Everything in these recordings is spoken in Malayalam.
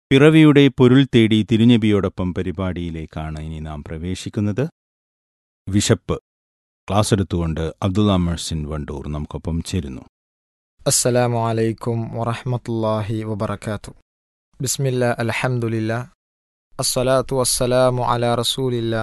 പിറവിയുടെ പൊരുൾ തേടി തിരുനബിയോടൊപ്പം പരിപാടിയിലേക്കാണ് ഇനി നാം പ്രവേശിക്കുന്നത് വിശപ്പ് ക്ലാസ് എടുത്തുകൊണ്ട് അബ്ദുള്ള മെഴ്സിൻ വണ്ടൂർ നമുക്കൊപ്പം ചേരുന്നു السلام عليكم ورحمة الله وبركاته بسم الله الحمد لله الصلاة والسلام على رسول الله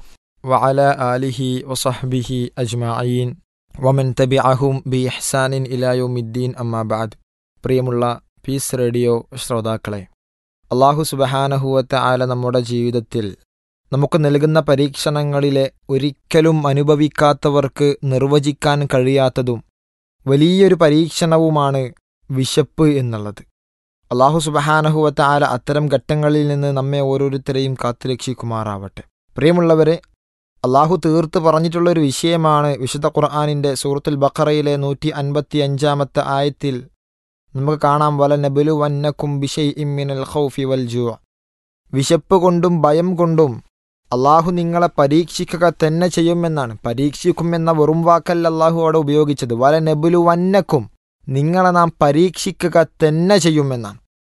وعلى آله وصحبه أجمعين ومن تبعهم بإحسان إلى يوم الدين أما بعد പ്രിയമുള്ള പീസ് റേഡിയോ ശ്രോതാക്കളെ അള്ളാഹു സുബഹാനഹുവത്ത ആല നമ്മുടെ ജീവിതത്തിൽ നമുക്ക് നൽകുന്ന പരീക്ഷണങ്ങളിലെ ഒരിക്കലും അനുഭവിക്കാത്തവർക്ക് നിർവചിക്കാൻ കഴിയാത്തതും വലിയൊരു പരീക്ഷണവുമാണ് വിശപ്പ് എന്നുള്ളത് അള്ളാഹു സുബഹാനഹുവത്ത ആല അത്തരം ഘട്ടങ്ങളിൽ നിന്ന് നമ്മെ ഓരോരുത്തരെയും കാത്തുരക്ഷിക്കുമാറാവട്ടെ പ്രിയമുള്ളവരെ അള്ളാഹു തീർത്ത് പറഞ്ഞിട്ടുള്ള ഒരു വിഷയമാണ് വിശുദ്ധ ഖുർആാനിൻ്റെ സൂറത്തുൽ ബഖറയിലെ നൂറ്റി അൻപത്തി അഞ്ചാമത്തെ ആയത്തിൽ നമുക്ക് കാണാം വല നബുലു വന്നക്കും ബിഷൈ ഇമ്മിനൽ ഖൗഫി വൽ ജൂ വിശപ്പ് കൊണ്ടും ഭയം കൊണ്ടും അള്ളാഹു നിങ്ങളെ പരീക്ഷിക്കുക തന്നെ ചെയ്യുമെന്നാണ് പരീക്ഷിക്കും എന്ന വെറും വാക്കല്ല അള്ളാഹു അവിടെ ഉപയോഗിച്ചത് വല നബുലു വന്നക്കും നിങ്ങളെ നാം പരീക്ഷിക്കുക തന്നെ ചെയ്യുമെന്നാണ്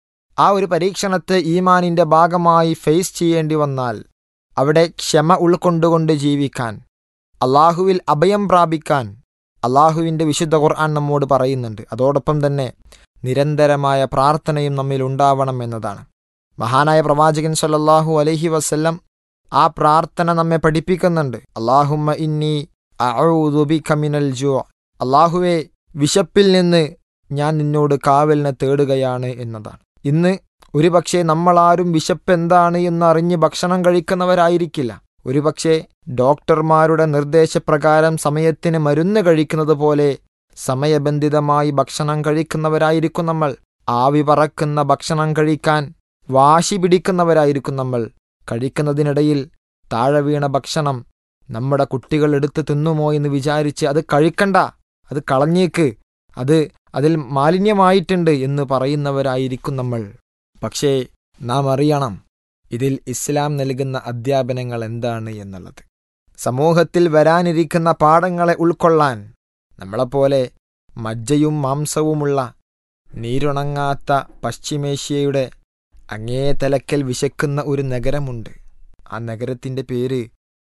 ആ ഒരു പരീക്ഷണത്തെ ഈമാനിന്റെ ഭാഗമായി ഫേസ് ചെയ്യേണ്ടി വന്നാൽ അവിടെ ക്ഷമ ഉൾക്കൊണ്ടുകൊണ്ട് ജീവിക്കാൻ അള്ളാഹുവിൽ അഭയം പ്രാപിക്കാൻ അള്ളാഹുവിൻ്റെ വിശുദ്ധ ഖുർആൻ നമ്മോട് പറയുന്നുണ്ട് അതോടൊപ്പം തന്നെ നിരന്തരമായ പ്രാർത്ഥനയും നമ്മിൽ ഉണ്ടാവണം എന്നതാണ് മഹാനായ പ്രവാചകൻ സല്ലല്ലാഹു അലൈഹി വസല്ലം ആ പ്രാർത്ഥന നമ്മെ പഠിപ്പിക്കുന്നുണ്ട് അള്ളാഹുമ്മ ഇന്നി അഊദുബിക മിനൽ ജൂ അള്ളാഹുവെ വിശപ്പിൽ നിന്ന് ഞാൻ നിന്നോട് കാവലിനെ തേടുകയാണ് എന്നതാണ് ഇന്ന് ഒരുപക്ഷെ നമ്മളാരും വിശപ്പ് എന്താണ് എന്ന് അറിഞ്ഞ് ഭക്ഷണം കഴിക്കുന്നവരായിരിക്കില്ല ഒരുപക്ഷെ ഡോക്ടർമാരുടെ നിർദ്ദേശപ്രകാരം സമയത്തിന് മരുന്ന് കഴിക്കുന്നത് പോലെ സമയബന്ധിതമായി ഭക്ഷണം കഴിക്കുന്നവരായിരിക്കും നമ്മൾ ആവി പറക്കുന്ന ഭക്ഷണം കഴിക്കാൻ വാശി പിടിക്കുന്നവരായിരിക്കും നമ്മൾ കഴിക്കുന്നതിനിടയിൽ താഴെ വീണ ഭക്ഷണം നമ്മുടെ കുട്ടികൾ എടുത്ത് തിന്നുമോ എന്ന് വിചാരിച്ച് അത് കഴിക്കണ്ട അത് കളഞ്ഞേക്ക് അത് അതിൽ മാലിന്യമായിട്ടുണ്ട് എന്ന് പറയുന്നവരായിരിക്കും നമ്മൾ പക്ഷേ നാം അറിയണം ഇതിൽ ഇസ്ലാം നൽകുന്ന അധ്യാപനങ്ങൾ എന്താണ് എന്നുള്ളത് സമൂഹത്തിൽ വരാനിരിക്കുന്ന പാഠങ്ങളെ ഉൾക്കൊള്ളാൻ നമ്മളെപ്പോലെ മജ്ജയും മാംസവുമുള്ള നീരുണങ്ങാത്ത പശ്ചിമേഷ്യയുടെ അങ്ങേ തലക്കൽ വിശക്കുന്ന ഒരു നഗരമുണ്ട് ആ നഗരത്തിൻ്റെ പേര്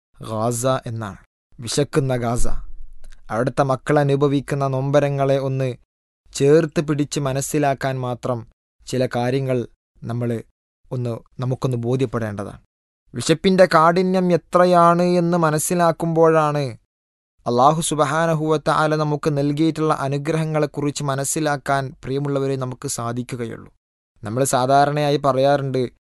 ഗാസ എന്നാണ് വിശക്കുന്ന ഗാസ അവിടുത്തെ മക്കൾ അനുഭവിക്കുന്ന നൊമ്പരങ്ങളെ ഒന്ന് ചേർത്ത് പിടിച്ച് മനസ്സിലാക്കാൻ മാത്രം ചില കാര്യങ്ങൾ നമ്മൾ ഒന്ന് നമുക്കൊന്ന് ബോധ്യപ്പെടേണ്ടതാണ് വിശപ്പിൻ്റെ കാഠിന്യം എത്രയാണ് എന്ന് മനസ്സിലാക്കുമ്പോഴാണ് അള്ളാഹു സുബഹാനഹുവത്ത ആല നമുക്ക് നൽകിയിട്ടുള്ള അനുഗ്രഹങ്ങളെക്കുറിച്ച് മനസ്സിലാക്കാൻ പ്രിയമുള്ളവരെ നമുക്ക് സാധിക്കുകയുള്ളൂ നമ്മൾ സാധാരണയായി പറയാറുണ്ട്